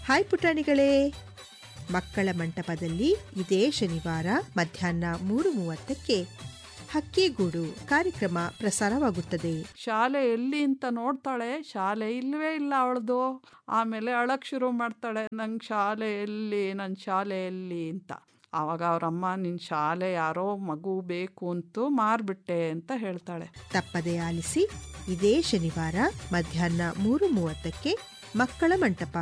hi ಪುಟಾಣಿಗಳೇ ಮಕ್ಕಳ ಮಂಟಪದಲ್ಲಿ ಇದೇ ಶನಿವಾರ ಮಧ್ಯಾಹ್ನ ಮೂರು ಮೂವತ್ತಕ್ಕೆ ಹಕ್ಕಿಗೂಡು ಕಾರ್ಯಕ್ರಮ ಪ್ರಸಾರವಾಗುತ್ತದೆ ಶಾಲೆ ಎಲ್ಲಿ ಅಂತ ನೋಡ್ತಾಳೆ ಶಾಲೆ ಇಲ್ಲವೇ ಇಲ್ಲ ಅವಳದು ಆಮೇಲೆ ಅಳಕ್ ಶುರು ಮಾಡ್ತಾಳೆ ನಂಗೆ ಶಾಲೆ ಎಲ್ಲಿ ನನ್ನ ಶಾಲೆ ಎಲ್ಲಿ ಅಂತ ಆವಾಗ ಅವರಮ್ಮ ನಿನ್ನ ಶಾಲೆ ಯಾರೋ ಮಗು ಬೇಕು ಅಂತೂ ಮಾರ್ಬಿಟ್ಟೆ ಅಂತ ಹೇಳ್ತಾಳೆ ತಪ್ಪದೆ ಆಲಿಸಿ ಇದೇ ಶನಿವಾರ ಮಧ್ಯಾಹ್ನ ಮೂರು ಮೂವತ್ತಕ್ಕೆ ಮಕ್ಕಳ ಮಂಟಪ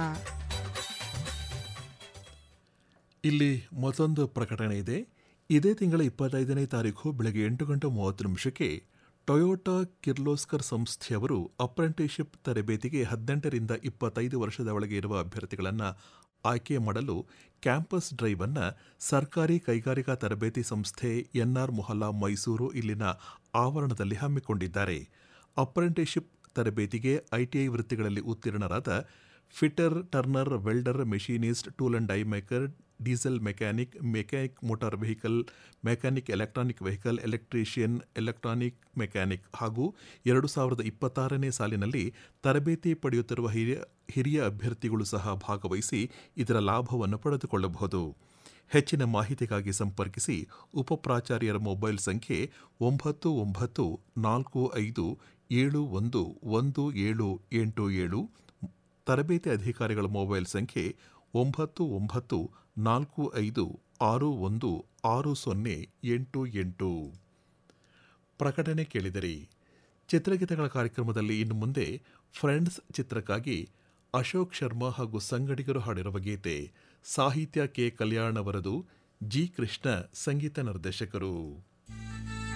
ಇಲ್ಲಿ ಮತ್ತೊಂದು ಪ್ರಕಟಣೆ ಇದೆ ಇದೇ ತಿಂಗಳ ಇಪ್ಪತ್ತೈದನೇ ತಾರೀಕು ಬೆಳಗ್ಗೆ ಎಂಟು ಗಂಟೆ ಮೂವತ್ತು ನಿಮಿಷಕ್ಕೆ ಟೊಯೋಟಾ ಕಿರ್ಲೋಸ್ಕರ್ ಸಂಸ್ಥೆಯವರು ಅಪ್ರೆಂಟಿಸ್ಶಿಪ್ ತರಬೇತಿಗೆ ಹದಿನೆಂಟರಿಂದ ಇಪ್ಪತ್ತೈದು ವರ್ಷದ ಒಳಗೆ ಇರುವ ಅಭ್ಯರ್ಥಿಗಳನ್ನು ಆಯ್ಕೆ ಮಾಡಲು ಕ್ಯಾಂಪಸ್ ಡ್ರೈವ್ ಅನ್ನು ಸರ್ಕಾರಿ ಕೈಗಾರಿಕಾ ತರಬೇತಿ ಸಂಸ್ಥೆ ಎನ್ಆರ್ ಮೊಹಲ್ಲಾ ಮೈಸೂರು ಇಲ್ಲಿನ ಆವರಣದಲ್ಲಿ ಹಮ್ಮಿಕೊಂಡಿದ್ದಾರೆ ಅಪ್ರೆಂಟಿಸ್ಶಿಪ್ ತರಬೇತಿಗೆ ಐಟಿಐ ವೃತ್ತಿಗಳಲ್ಲಿ ಉತ್ತೀರ್ಣರಾದ fitter turner welder machinist tool and die maker diesel mechanic mechanic motor vehicle mechanic electronic vehicle electrician electronic mechanic ಹಾಗೂ ಎರಡು ಸಾವಿರದ ಇಪ್ಪತ್ತಾರನೇ ಸಾಲಿನಲ್ಲಿ ತರಬೇತಿ ಪಡೆಯುತ್ತಿರುವ ಹಿರಿಯ ಹಿರಿಯ ಅಭ್ಯರ್ಥಿಗಳು ಸಹ ಭಾಗವಹಿಸಿ ಇದರ ಲಾಭವನ್ನು ಪಡೆದುಕೊಳ್ಳಬಹುದು ಹೆಚ್ಚಿನ ಮಾಹಿತಿಗಾಗಿ ಸಂಪರ್ಕಿಸಿ ಉಪಪ್ರಾಚಾರ್ಯರ ಮೊಬೈಲ್ ಸಂಖ್ಯೆ ಒಂಬತ್ತು ಒಂಬತ್ತು ನಾಲ್ಕು ಐದು ಏಳು ಒಂದು ಒಂದು ಏಳು ಎಂಟು ಏಳು ತರಬೇತಿ ಅಧಿಕಾರಿಗಳ ಮೊಬೈಲ್ ಸಂಖ್ಯೆ ಒಂಬತ್ತು ಒಂಬತ್ತು ನಾಲ್ಕು ಐದು ಆರು ಒಂದು ಆರು ಸೊನ್ನೆ ಎಂಟು ಎಂಟು ಪ್ರಕಟಣೆ ಕೇಳಿದಿರಿ ಚಿತ್ರಗೀತೆಗಳ ಕಾರ್ಯಕ್ರಮದಲ್ಲಿ ಇನ್ನು ಮುಂದೆ ಫ್ರೆಂಡ್ಸ್ ಚಿತ್ರಕ್ಕಾಗಿ ಅಶೋಕ್ ಶರ್ಮಾ ಹಾಗೂ ಸಂಗಡಿಗರು ಹಾಡಿರುವ ಗೀತೆ ಸಾಹಿತ್ಯ ಕೆ ಕಲ್ಯಾಣ್ ಅವರದು ಜಿ ಕೃಷ್ಣ ಸಂಗೀತ ನಿರ್ದೇಶಕರು